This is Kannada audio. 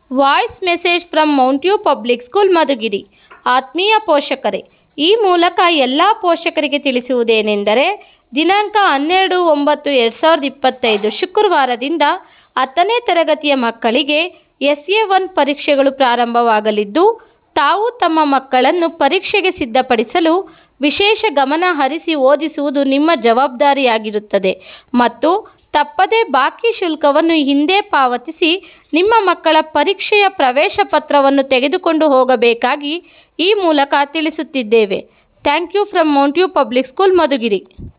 voice message from ಮೌಂಟ್ಯೂ public school Madhugiri ಆತ್ಮೀಯ ಪೋಷಕರೇ ಈ ಮೂಲಕ ಎಲ್ಲ ಪೋಷಕರಿಗೆ ತಿಳಿಸುವುದೇನೆಂದರೆ ದಿನಾಂಕ ಹನ್ನೆರಡು ಒಂಬತ್ತು ಎರಡು ಸಾವಿರದ ಇಪ್ಪತ್ತೈದು ಶುಕ್ರವಾರದಿಂದ ಹತ್ತನೇ ತರಗತಿಯ ಮಕ್ಕಳಿಗೆ ಎಸ್ ಎ ಒನ್ ಪರೀಕ್ಷೆಗಳು ಪ್ರಾರಂಭವಾಗಲಿದ್ದು ತಾವು ತಮ್ಮ ಮಕ್ಕಳನ್ನು ಪರೀಕ್ಷೆಗೆ ಸಿದ್ಧಪಡಿಸಲು ವಿಶೇಷ ಗಮನ ಹರಿಸಿ ಓದಿಸುವುದು ನಿಮ್ಮ ಜವಾಬ್ದಾರಿಯಾಗಿರುತ್ತದೆ ಮತ್ತು ತಪ್ಪದೇ ಬಾಕಿ ಶುಲ್ಕವನ್ನು ಹಿಂದೆ ಪಾವತಿಸಿ ನಿಮ್ಮ ಮಕ್ಕಳ ಪರೀಕ್ಷೆಯ ಪ್ರವೇಶ ಪತ್ರವನ್ನು ತೆಗೆದುಕೊಂಡು ಹೋಗಬೇಕಾಗಿ ಈ ಮೂಲಕ ತಿಳಿಸುತ್ತಿದ್ದೇವೆ thank you from ಮೌಂಟ್ಯೂ public school Madhugiri